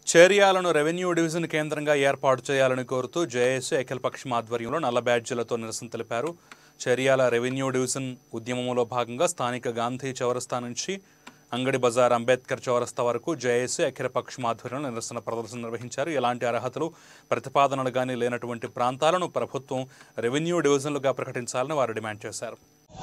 చేరియాలను revenue division కేంద్రంగా ఏర్పాటు చేయాలని కోరుతూ జేఏసీ అఖిలపక్షం ఆధ్వర్యంలో నల్ల బ్యాడ్జీలతో నిరసన తెలిపారు చేరియాల రెవెన్యూ డివిజన్ ఉద్యమంలో భాగంగా స్థానిక గాంధీ చౌరస్తా నుంచి అంగడి బజార్ అంబేద్కర్ చౌరస్తా వరకు జేఏసీ అఖిలపక్షం ఆధ్వర్యంలో నిరసన ప్రదర్శన నిర్వహించారు ఎలాంటి అర్హతలు ప్రతిపాదనలు కానీ లేనటువంటి ప్రాంతాలను ప్రభుత్వం రెవెన్యూ డివిజన్లుగా ప్రకటించాలని వారు డిమాండ్ చేశారు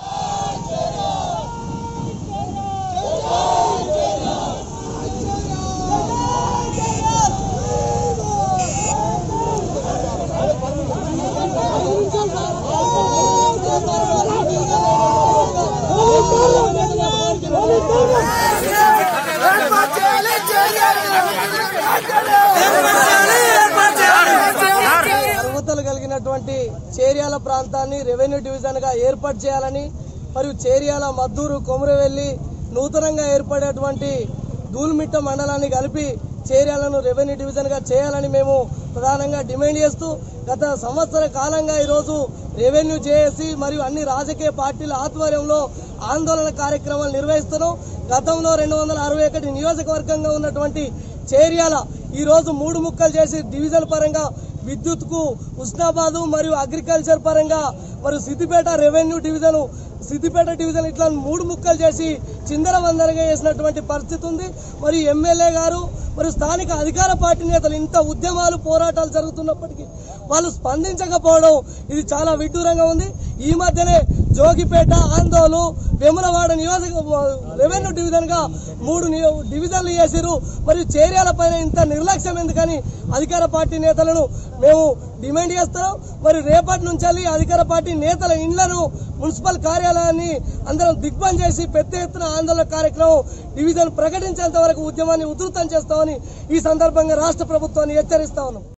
అర్హతలు కలిగినటువంటి చేర్యాల ప్రాంతాన్ని రెవెన్యూ డివిజన్ గా ఏర్పాటు చేయాలని మరియు చేర్యాల మద్దూరు కొమురవెల్లి నూతనంగా ఏర్పడేటువంటి దూల్మిట్ట మండలాన్ని కలిపి చేర్యాలను రెవెన్యూ డివిజన్ గా చేయాలని మేము ప్రధానంగా డిమాండ్ చేస్తూ గత సంవత్సర కాలంగా ఈరోజు రెవెన్యూ చేసి మరియు అన్ని రాజకీయ పార్టీల ఆధ్వర్యంలో ఆందోళన కార్యక్రమాలు నిర్వహిస్తున్నాం గతంలో రెండు వందల అరవై ఒకటి నియోజకవర్గంగా ఉన్నటువంటి చేర్యాల ఈ రోజు మూడు ముక్కలు చేసి డివిజన్ పరంగా విద్యుత్ కు ఉస్నాబాద్ మరియు అగ్రికల్చర్ పరంగా మరియు Siddipet revenue division Siddipet division ఇట్లా మూడు ముక్కలు చేసి చిందర వందరగా చేసినటువంటి పరిస్థితి ఉంది మరియు ఎమ్మెల్యే గారు మరియు స్థానిక అధికార పార్టీ నేతలు ఇంత ఉద్యమాలు పోరాటాలు జరుగుతున్నప్పటికీ వాళ్ళు స్పందించకపోవడం ఇది చాలా విడ్డూరంగా ఉంది ఈ మధ్యనే జోగిపేట ఆందోళన వెములవాడ నియోజక రెవెన్యూ డివిజన్ గా మూడు నియో- డివిజన్లు చేసిరు మరియు చేర్యాల పైన ఇంత నిర్లక్ష్యం ఎందుకని అధికార పార్టీ నేతలను మేము డిమాండ్ చేస్తున్నాం మరి రేపటి నుంచి అధికార పార్టీ నేతల ఇండ్లను మున్సిపల్ కార్యాలయాన్ని అందరం దిగ్బంద్ చేసి పెద్ద ఎత్తున ఆందోళన కార్యక్రమం డివిజన్ ప్రకటించేంత వరకు ఉద్యమాన్ని ఉధృతం చేస్తామని ఈ సందర్భంగా రాష్ట్ర ప్రభుత్వాన్ని హెచ్చరిస్తా ఉన్నాం